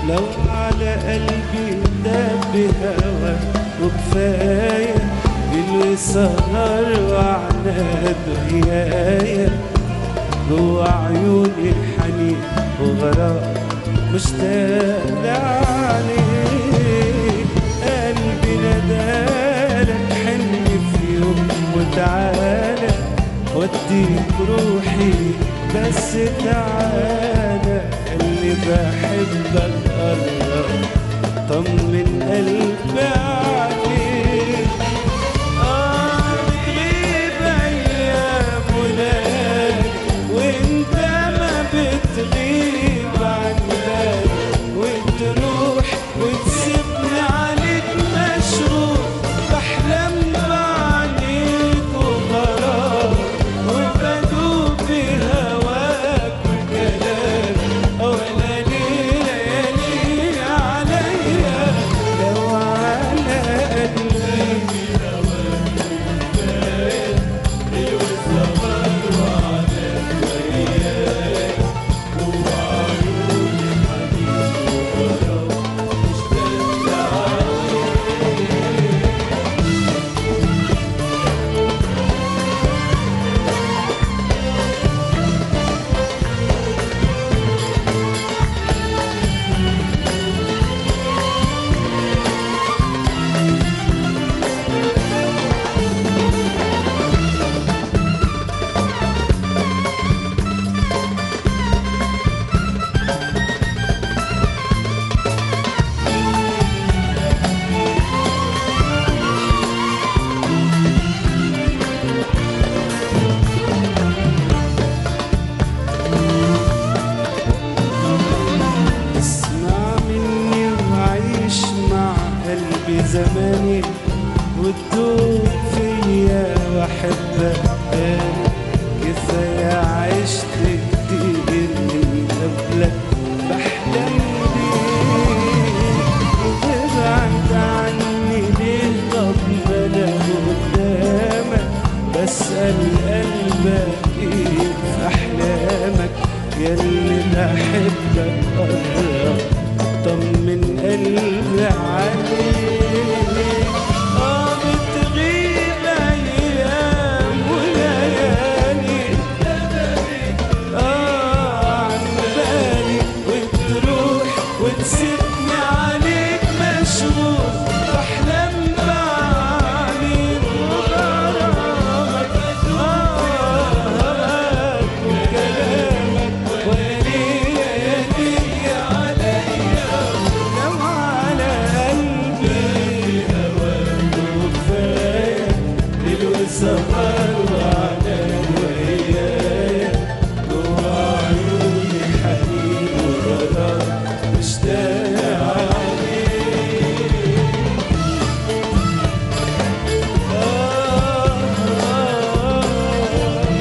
لو على قلبي داب بهوى وكفاية اللي سهر وعناد ويايا جوا عيوني حنين وغرام مشتاق لعليك قلبي ندالك حلمي في يوم وتعالى وديك روحي بس تعالى اللي بحبك قرب طمن قلبي عليك آه بتغيب أيام وليالي وأنت ما بتغيب عن بالي وتروح وتسيبني عليك مشغول بحلم بعينيك وغرام وبدوب بهواك وكلام ولا ليالي عليا لو على قلبي اسمع مني وعيش مع قلبي زماني وتدوب فيا واحبك تاني كفاية عشت كتير من قبلك بحلم بيك تبعد عني ليه طب ما انا قدامك بسأل قلبك ايه في احلامك ياللي بحبك قرب طمن قلبي عليك اه بتغيب ايام وليالي اه عن بالي وتروح وتسيبني عليك مشغول بحلم بعينيك وغرامك آه وكلامك وليالي عليا لو على قلبي هواك وكفاية ليل سهر وعلى ويايا جوا عيوني حنين وغرام مشتاق عليك آه آه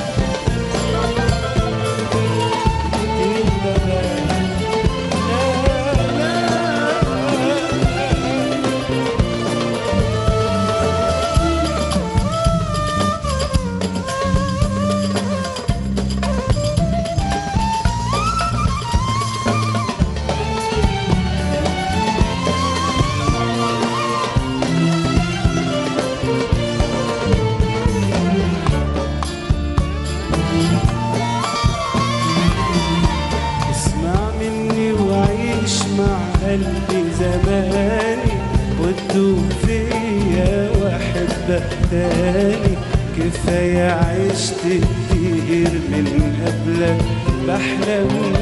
اسمع مني وعيش مع قلبي زماني وتدوب فيا واحبك تاني كفاية عشت كتير من قبلك بحلم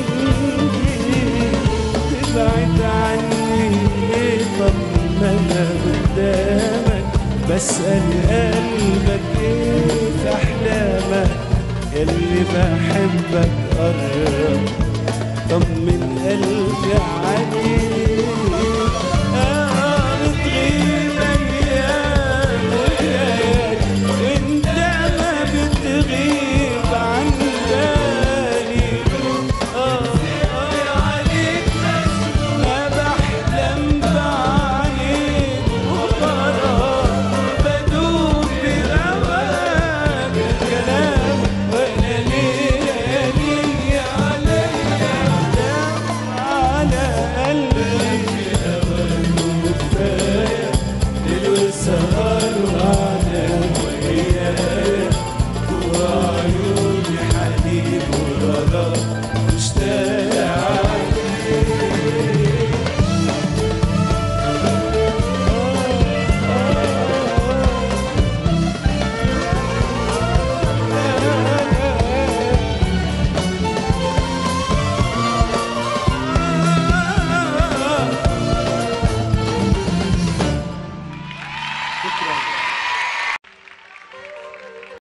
بيك تبعد عني ليه طب ما انا قدامك بسأل قلبك ايه في احلامك ياللي بحبك قرب طمن قلبي عليك آه بتغيب أيام وليالي وأنت ما بتغيب عن بالي آه آه عليك ما بحلم بعينيك وغرام بدوب بهواك كلام ولا ليالي عليا على انسى